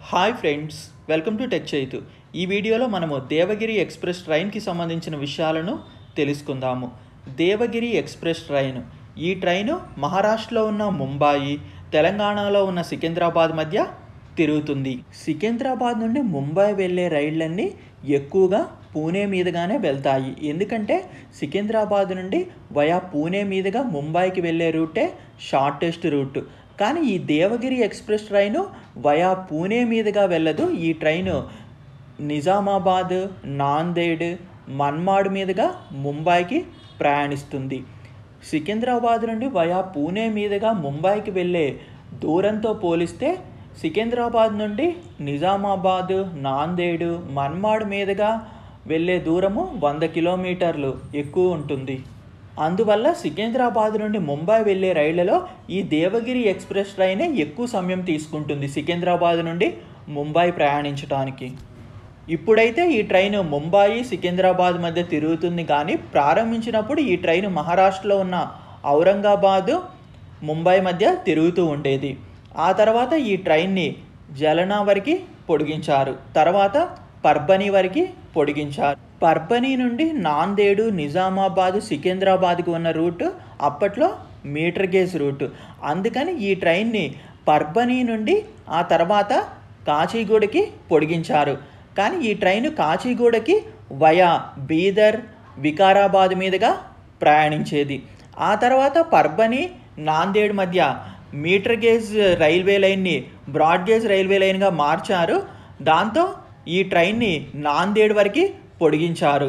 hi friends welcome to tech Chaitu ఈ వీడియోలో మనము దేవగిరి ఎక్స్ప్రెస్ ట్రైన్కి సంబంధించిన విషయాలను తెలుసుకుందాము దేవగిరి ఎక్స్ప్రెస్ ట్రైన్ ఈ ట్రైను మహారాష్ట్రలో ఉన్న ముంబాయి తెలంగాణలో ఉన్న సికింద్రాబాద్ మధ్య తిరుగుతుంది సికింద్రాబాద్ నుండి ముంబై వెళ్ళే రైళ్ళన్నీ ఎక్కువగా పూణే మీదుగానే వెళ్తాయి ఎందుకంటే సికింద్రాబాద్ నుండి వయా పూణే మీదుగా ముంబైకి వెళ్ళే రూటే షార్టెస్ట్ రూట్ కానీ ఈ Devagiri express train via Pune మీదుగా వెళ్ళదు ఈ ట్రైను నిజామాబాద్ నాందేడ్ మన్మాడ్ మీదుగా ముంబైకి ప్రయాణిస్తుంది సికింద్రాబాద్ నుండి వయా పూణే మీదుగా ముంబైకి వెళ్ళే దూరంతో పోలిస్తే సికింద్రాబాద్ నుండి నిజామాబాద్ నాందేడ్ మన్మాడ్ మీదుగా వెళ్ళే దూరము వంద కిలోమీటర్లు ఎక్కువ ఉంటుంది అందువల్ల సికింద్రాబాద్ నుండి ముంబై వెళ్ళే రైళ్లలో ఈ దేవగిరి ఎక్స్ప్రెస్ ట్రైనే ఎక్కువ సమయం తీసుకుంటుంది సికింద్రాబాద్ నుండి ముంబై ప్రయాణించడానికి ఇప్పుడైతే ఈ ట్రైన్ ముంబాయి సికింద్రాబాద్ మధ్య తిరుగుతుంది కానీ ప్రారంభించినప్పుడు ఈ ట్రైన్ మహారాష్ట్రలో ఉన్న ఔరంగాబాద్ ముంబై మధ్య తిరుగుతూ ఉండేది ఆ తర్వాత ఈ ట్రైన్ని జలనా వరకు పొడిగించారు తర్వాత పర్బనీ వరకు పొడిగించారు పర్బనీ నుండి నాందేడు నిజామాబాద్ సికింద్రాబాద్కి ఉన్న రూట్ అప్పట్లో మీటర్ గేజ్ రూట్ అందుకని ఈ ట్రైన్ని పర్బనీ నుండి ఆ తర్వాత కాచిగూడకి పొడిగించారు కానీ ఈ ట్రైన్ కాచిగూడకి వయా బీదర్ వికారాబాద్ మీదుగా ప్రయాణించేది ఆ తర్వాత పర్బని నాందేడ్ మధ్య మీటర్ గేజ్ రైల్వే లైన్ని బ్రాడ్ గేజ్ రైల్వే లైన్గా మార్చారు దాంతో ఈ ట్రైన్ని నాందేడ్ వరకు పొడిగించారు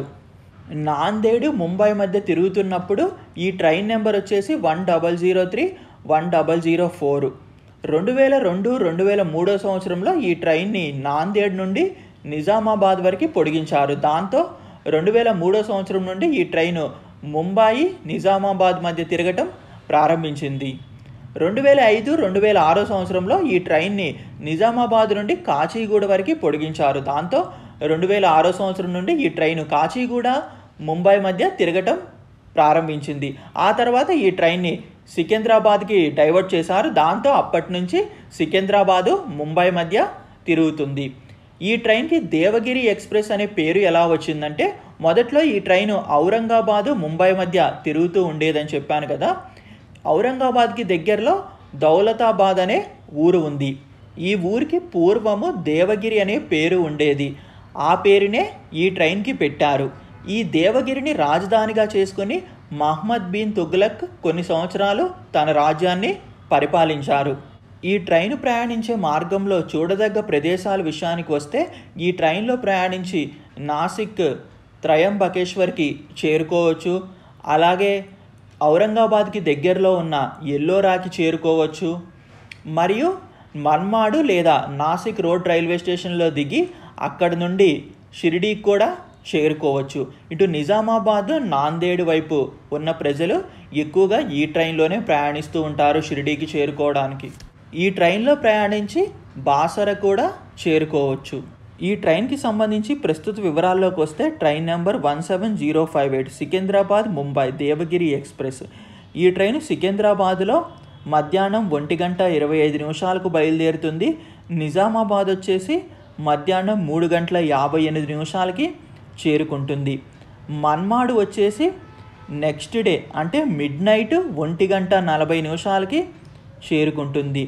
నాందేడు ముంబై మధ్య తిరుగుతున్నప్పుడు ఈ ట్రైన్ నెంబర్ వచ్చేసి one double zero three one double zero four రెండు వేల రెండు రెండు వేల మూడో సంవత్సరంలో ఈ ట్రైన్ని నాందేడ్ నుండి నిజామాబాద్ వరకు పొడిగించారు దాంతో రెండు వేల మూడో సంవత్సరం నుండి ఈ ట్రైను ముంబాయి నిజామాబాద్ మధ్య తిరగటం ప్రారంభించింది రెండు వేల ఐదు రెండు వేల ఆరో సంవత్సరంలో ఈ ట్రైన్ని నిజామాబాద్ నుండి కాచిగూడ వరకు పొడిగించారు దాంతో రెండు వేల ఆరో సంవత్సరం నుండి ఈ ట్రైన్ కాచిగూడ ముంబై మధ్య తిరగటం ప్రారంభించింది ఆ తర్వాత ఈ ట్రైన్ని సికింద్రాబాద్కి డైవర్ట్ చేశారు దాంతో అప్పటి నుంచి సికింద్రాబాదు ముంబై మధ్య తిరుగుతుంది ఈ ట్రైన్కి దేవగిరి ఎక్స్ప్రెస్ అనే పేరు ఎలా వచ్చిందంటే మొదట్లో ఈ ట్రైన్ ఔరంగాబాదు ముంబై మధ్య తిరుగుతూ ఉండేదని చెప్పాను కదా ఔరంగాబాద్కి దగ్గరలో దౌలతాబాద్ అనే ఊరు ఉంది ఈ ఊరికి పూర్వము దేవగిరి అనే పేరు ఉండేది ఆ పేరునే ఈ ట్రైన్కి పెట్టారు ఈ దేవగిరిని రాజధానిగా చేసుకుని మహమ్మద్ బిన్ తుగ్లక్ కొన్ని సంవత్సరాలు తన రాజ్యాన్ని పరిపాలించారు ఈ ట్రైన్ ప్రయాణించే మార్గంలో చూడదగ్గ ప్రదేశాల విషయానికి వస్తే ఈ ట్రైన్లో ప్రయాణించి నాసిక్ త్రయంబకేశ్వర్కి చేరుకోవచ్చు అలాగే ఔరంగాబాద్కి దగ్గరలో ఉన్న ఎల్లోరాకి చేరుకోవచ్చు మరియు మన్మాడు లేదా నాసిక్ రోడ్ రైల్వే స్టేషన్లో దిగి అక్కడ నుండి షిరిడీకి కూడా చేరుకోవచ్చు ఇటు నిజామాబాద్ నాందేడ్ వైపు ఉన్న ప్రజలు ఎక్కువగా ఈ ట్రైన్లోనే ప్రయాణిస్తూ ఉంటారు షిరిడీకి చేరుకోవడానికి ఈ ట్రైన్లో ప్రయాణించి బాసర కూడా చేరుకోవచ్చు ఈ ట్రైన్కి సంబంధించి ప్రస్తుత వివరాల్లోకి వస్తే train number one seven zero five eight Secunderabad Mumbai Devagiri express ఈ ట్రైన్ సికింద్రాబాద్లో మధ్యాహ్నం ఒంటి గంట ఇరవై ఐదు నిమిషాలకు బయలుదేరుతుంది నిజామాబాద్ వచ్చేసి మధ్యాహ్నం మూడు గంటల యాభై ఎనిమిది నిమిషాలకి చేరుకుంటుంది మన్మాడు వచ్చేసి నెక్స్ట్ డే అంటే మిడ్ నైట్ ఒంటి గంట నలభై నిమిషాలకి చేరుకుంటుంది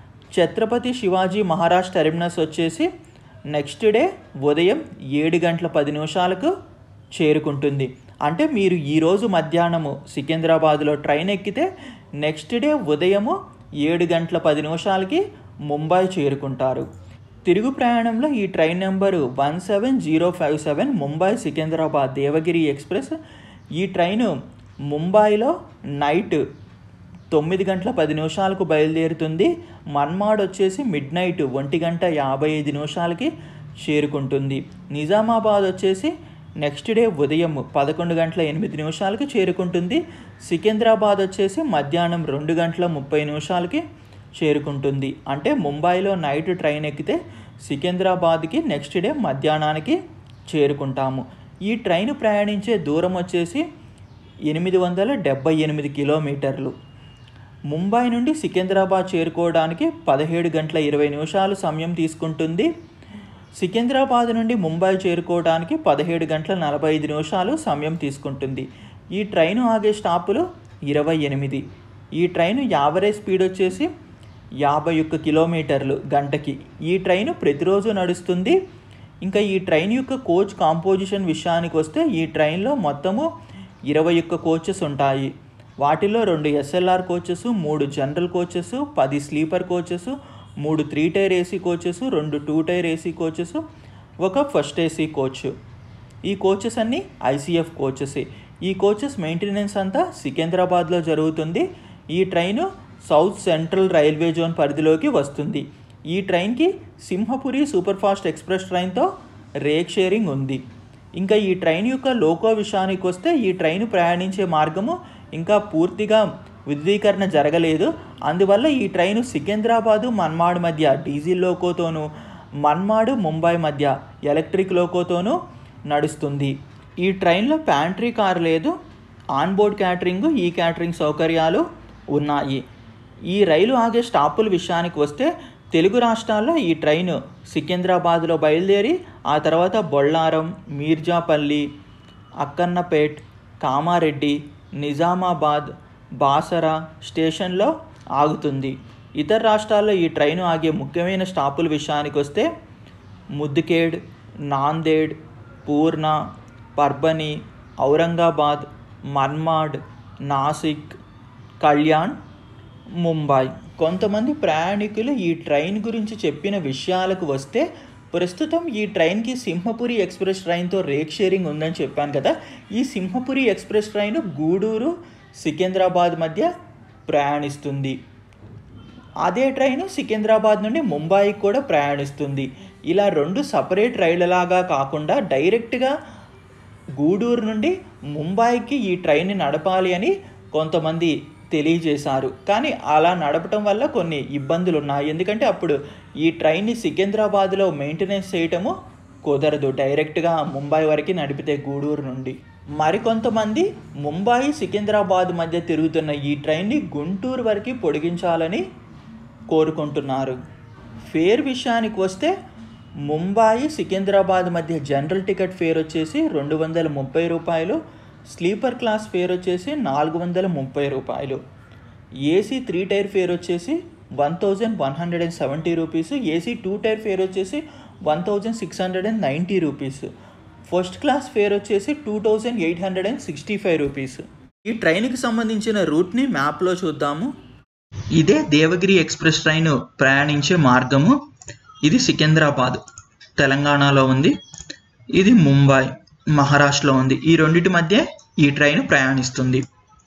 ఛత్రపతి శివాజీ మహారాజ్ టెర్మినస్ వచ్చేసి నెక్స్ట్ డే ఉదయం ఏడు గంటల పది నిమిషాలకు చేరుకుంటుంది అంటే మీరు ఈరోజు మధ్యాహ్నము సికింద్రాబాద్లో ట్రైన్ ఎక్కితే నెక్స్ట్ డే ఉదయము ఏడు గంటల పది నిమిషాలకి ముంబై చేరుకుంటారు తిరుగు ప్రయాణంలో ఈ train number one seven zero five seven Mumbai Secunderabad Devagiri express ఈ ట్రైను ముంబైలో నైట్ తొమ్మిది గంటల పది నిమిషాలకు బయలుదేరుతుంది మన్మాడ్ వచ్చేసి మిడ్ నైట్ ఒంటి గంట యాభై ఐదు నిమిషాలకి చేరుకుంటుంది నిజామాబాద్ వచ్చేసి నెక్స్ట్ డే ఉదయం పదకొండు గంటల ఎనిమిది నిమిషాలకి చేరుకుంటుంది సికింద్రాబాద్ వచ్చేసి మధ్యాహ్నం రెండు గంటల ముప్పై నిమిషాలకి చేరుకుంటుంది అంటే ముంబైలో నైట్ ట్రైన్ ఎక్కితే సికింద్రాబాద్కి నెక్స్ట్ డే మధ్యాహ్నానికి చేరుకుంటాము ఈ ట్రైన్ ప్రయాణించే దూరం వచ్చేసి ఎనిమిది వందల డెబ్బై ఎనిమిది కిలోమీటర్లు ముంబై నుండి సికింద్రాబాద్ చేరుకోవడానికి పదిహేడు గంటల ఇరవై నిమిషాలు సమయం తీసుకుంటుంది సికింద్రాబాద్ నుండి ముంబై చేరుకోవడానికి పదిహేడు గంటల నలభై ఐదు నిమిషాలు సమయం తీసుకుంటుంది ఈ ట్రైన్ ఆగే స్టాపులు ఇరవై ఎనిమిది ఈ ట్రైన్ యావరేజ్ స్పీడ్ వచ్చేసి యాభై ఒక్క కిలోమీటర్లు గంటకి ఈ ట్రైన్ ప్రతిరోజు నడుస్తుంది ఇంకా ఈ ట్రైన్ యొక్క కోచ్ కాంపోజిషన్ విషయానికి వస్తే ఈ ట్రైన్లో మొత్తము ఇరవై ఒక్క కోచెస్ ఉంటాయి వాటిలో రెండు ఎస్ఎల్ఆర్ కోచెస్ మూడు జనరల్ కోచెస్ పది స్లీపర్ కోచెస్ మూడు త్రీ టైర్ ఏసీ కోచెస్ రెండు టూ టైర్ ఏసీ కోచెస్ ఒక ఫస్ట్ ఏసీ కోచ్ ఈ కోచెస్ అన్నీ ఐసీఎఫ్ కోచెస్ ఈ కోచెస్ మెయింటెనెన్స్ అంతా సికింద్రాబాద్లో జరుగుతుంది ఈ train south central railway zone పరిధిలోకి వస్తుంది ఈ ట్రైన్కి సింహపురి సూపర్ ఫాస్ట్ ఎక్స్ప్రెస్ ట్రైన్తో రేక్ షేరింగ్ ఉంది ఇంకా ఈ ట్రైన్ యొక్క లోకో విషయానికి వస్తే ఈ ట్రైన్ ప్రయాణించే మార్గము ఇంకా పూర్తిగా విద్యుదీకరణ జరగలేదు అందువల్ల ఈ ట్రైను సికింద్రాబాదు మన్మాడ్ మధ్య డీజిల్ లోకోతోనూ మన్మాడు ముంబై మధ్య ఎలక్ట్రిక్ లోకోతోనూ నడుస్తుంది ఈ ట్రైన్లో ప్యాంట్రీ కార్ లేదు ఆన్బోర్డ్ క్యాటరింగ్ ఈ క్యాటరింగ్ సౌకర్యాలు ఉన్నాయి ఈ రైలు ఆగే స్టాపుల విషయానికి వస్తే తెలుగు రాష్ట్రాల్లో ఈ ట్రైన్ సికింద్రాబాద్లో బయలుదేరి ఆ తర్వాత బొళ్ళారం మీర్జాపల్లి అక్కన్నపేట్ కామారెడ్డి నిజామాబాద్ బాసరా స్టేషన్లో ఆగుతుంది ఇతర రాష్ట్రాల్లో ఈ ట్రైను ఆగే ముఖ్యమైన స్టాపుల విషయానికి వస్తే ముద్దుకేడ్ నాందేడ్ పూర్ణ పర్బని ఔరంగాబాద్ మన్మాడ్ నాసిక్ కళ్యాణ్ ముంబై కొంతమంది ప్రయాణికులు ఈ ట్రైన్ గురించి చెప్పిన విషయాలకు వస్తే ప్రస్తుతం ఈ ట్రైన్కి సింహపురి ఎక్స్ప్రెస్ ట్రైన్తో రేక్ షేరింగ్ ఉందని చెప్పాను కదా ఈ సింహపురి ఎక్స్ప్రెస్ ట్రైన్ గూడూరు సికింద్రాబాద్ మధ్య ప్రయాణిస్తుంది అదే ట్రైన్ సికింద్రాబాద్ నుండి ముంబైకి కూడా ప్రయాణిస్తుంది ఇలా రెండు సపరేట్ రైళ్ళలాగా కాకుండా డైరెక్ట్గా గూడూరు నుండి ముంబైకి ఈ ట్రైన్ని నడపాలి అని కొంతమంది తెలియజేశారు కానీ అలా నడపటం వల్ల కొన్ని ఇబ్బందులు ఉన్నాయి ఎందుకంటే అప్పుడు ఈ ట్రైన్ని సికింద్రాబాద్లో మెయింటెనెన్స్ చేయటము కుదరదు డైరెక్ట్గా ముంబై వరకు నడిపితే గూడూరు నుండి మరికొంతమంది ముంబై సికింద్రాబాద్ మధ్య తిరుగుతున్న ఈ ట్రైన్ని గుంటూరు వరకు పొడిగించాలని కోరుకుంటున్నారు ఫేర్ విషయానికి వస్తే ముంబాయి సికింద్రాబాద్ మధ్య జనరల్ టికెట్ ఫేర్ వచ్చేసి రెండు వందల ముప్పై రూపాయలు స్లీపర్ క్లాస్ ఫేర్ వచ్చేసి నాలుగు వందల ముప్పై రూపాయలు ఏసీ త్రీ టైర్ ఫేర్ వచ్చేసి one thousand one hundred and seventy rupees AC two tier fare వచ్చేసి one thousand six hundred and ninety rupees first class fare వచ్చేసి two thousand eight hundred and sixty five rupees ఈ ట్రైన్కి సంబంధించిన రూట్ని మ్యాప్లో చూద్దాము ఇదే Devagiri express train ప్రయాణించే మార్గము ఇది సికింద్రాబాద్ తెలంగాణలో ఉంది ఇది ముంబై మహారాష్ట్రలో ఉంది ఈ రెండింటి మధ్య ఈ ట్రైన్ ప్రయాణిస్తుంది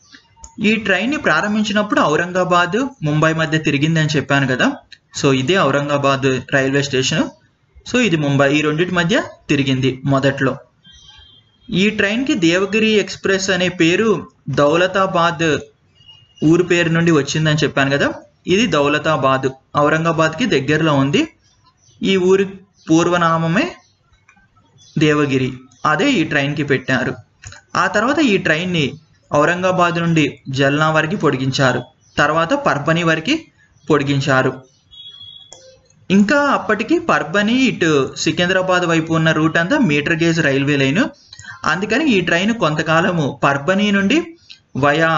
ఈ ట్రైన్ని ప్రారంభించినప్పుడు ఔరంగాబాద్ ముంబై మధ్య తిరిగిందని చెప్పాను కదా సో ఇదే ఔరంగాబాద్ రైల్వే స్టేషన్ సో ఇది ముంబై ఈ రెండింటి మధ్య తిరిగింది మొదట్లో ఈ ట్రైన్కి దేవగిరి ఎక్స్ప్రెస్ అనే పేరు దౌలతాబాద్ ఊరు పేరు నుండి వచ్చిందని చెప్పాను కదా ఇది దౌలతాబాద్ ఔరంగాబాద్కి దగ్గరలో ఉంది ఈ ఊరి పూర్వనామమే దేవగిరి అదే ఈ ట్రైన్కి పెట్టారు ఆ తర్వాత ఈ ట్రైన్ని ఔరంగాబాద్ నుండి జల్నా వరకు పొడిగించారు తర్వాత పర్బని వరకు పొడిగించారు ఇంకా అప్పటికి పర్బని ఇటు సికింద్రాబాద్ వైపు ఉన్న రూట్ అంతా మీటర్ గేజ్ రైల్వే లైన్ అందుకని ఈ ట్రైన్ కొంతకాలము పర్బని నుండి వయా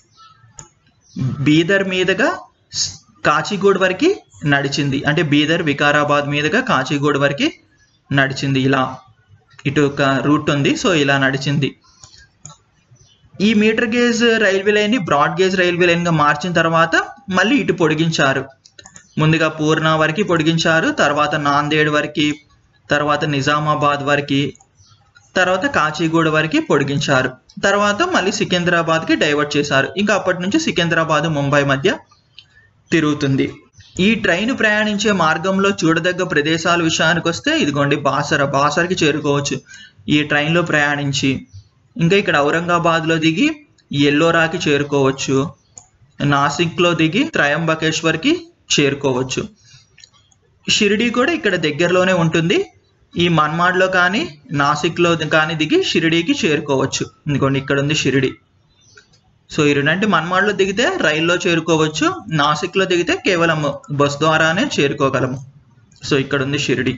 బీదర్ మీదుగా స్- కాచిగూడ్ వరకు నడిచింది అంటే బీదర్ వికారాబాద్ మీదుగా కాచిగూడ్ వరకు నడిచింది ఇలా ఇటు ఒక రూట్ ఉంది సో ఇలా నడిచింది ఈ మీటర్ గేజ్ రైల్వే లైన్ ని బ్రాడ్ గేజ్ రైల్వే లైన్ గా మార్చిన తర్వాత మళ్ళీ ఇటు పొడిగించారు ముందుగా పూర్ణ వరకు పొడిగించారు తర్వాత నాందేడ్ వరకు తర్వాత నిజామాబాద్ వరకు తర్వాత కాచిగూడ వరకు పొడిగించారు తర్వాత మళ్ళీ సికింద్రాబాద్కి డైవర్ట్ చేశారు ఇంకా అప్పటి నుంచి సికింద్రాబాద్ ముంబై మధ్య తిరుగుతుంది ఈ ట్రైన్ ప్రయాణించే మార్గంలో చూడదగ్గ ప్రదేశాల విషయానికి వస్తే ఇదిగోండి బాసర బాసరకి చేరుకోవచ్చు ఈ ట్రైన్లో ప్రయాణించి ఇంకా ఇక్కడ ఔరంగాబాద్లో దిగి ఎల్లోరాకి చేరుకోవచ్చు నాసిక్లో దిగి త్రయంబకేశ్వర్కి చేరుకోవచ్చు షిరిడి కూడా ఇక్కడ దగ్గరలోనే ఉంటుంది ఈ మన్మాడ్లో కానీ నాసిక్లో కానీ దిగి షిరిడీకి చేరుకోవచ్చు ఇదిగోండి ఇక్కడ ఉంది షిరిడి సో ఈ రెండంటే మన్మాడ్లో దిగితే రైల్లో చేరుకోవచ్చు నాసిక్లో దిగితే కేవలం బస్ ద్వారానే చేరుకోగలము సో ఇక్కడ ఉంది షిరిడి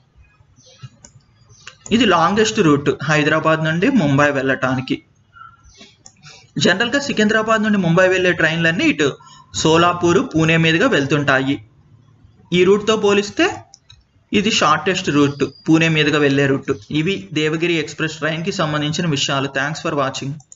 ఇది లాంగెస్ట్ రూట్ హైదరాబాద్ నుండి ముంబై వెళ్ళటానికి జనరల్గా సికింద్రాబాద్ నుండి ముంబై వెళ్ళే ట్రైన్లన్నీ ఇటు సోలాపూర్ పూణే మీదుగా వెళ్తుంటాయి ఈ రూట్తో పోలిస్తే ఇది షార్టెస్ట్ రూట్ పూణే మీదుగా వెళ్ళే రూట్ ఇవి దేవగిరి ఎక్స్ప్రెస్ ట్రైన్కి సంబంధించిన విషయాలు థ్యాంక్స్ ఫర్ వాచింగ్